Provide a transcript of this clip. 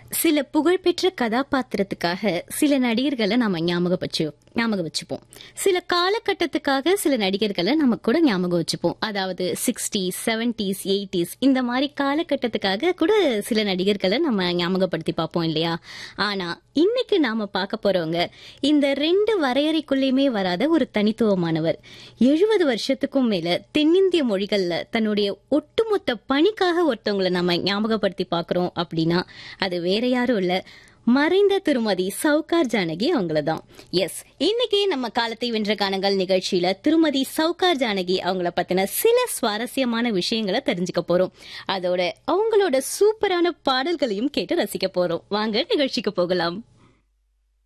சில புகழ்பெற்ற கதாபாத்திரத்துக்காக சில நடிகர்களை நாம ஞாபகம் வச்சு ஞாபகம் வச்சுப்போம் சில காலகட்டத்துக்காக சில நடிகர்களை நம்ம கூட ஞாபகம் வச்சுப்போம் அதாவது சிக்ஸ்டீஸ் செவன்டீஸ் எயிட்டிஸ் இந்த மாதிரி காலகட்டத்துக்காக கூட சில நடிகர்களை நம்ம ஞாபகப்படுத்தி பார்ப்போம் இல்லையா ஆனா இன்னைக்கு நாம பார்க்க போறவங்க இந்த ரெண்டு வரையறைக்குள்ளேயுமே வராத ஒரு தனித்துவமானவர் எழுபது வருஷத்துக்கும் மேல தென்னிந்திய மொழிகள்ல தன்னுடைய ஒட்டுமொத்த பணிக்காக ஒருத்தவங்களை நம்ம ஞாபகப்படுத்தி பார்க்கறோம் அப்படின்னா அது வேற யாரும் இல்ல மறைந்த திருமதி சவுகார் ஜானகி அவங்கள தான் எஸ் இன்னைக்கு நம்ம காலத்தை வென்ற கானங்கள் நிகழ்ச்சியில திருமதி சவுகார் ஜானகி அவங்கள பத்தின சில சுவாரஸ்யமான விஷயங்களை தெரிஞ்சுக்க போறோம் அதோட அவங்களோட சூப்பரான பாடல்களையும் கேட்டு ரசிக்க போறோம் வாங்க நிகழ்ச்சிக்கு போகலாம்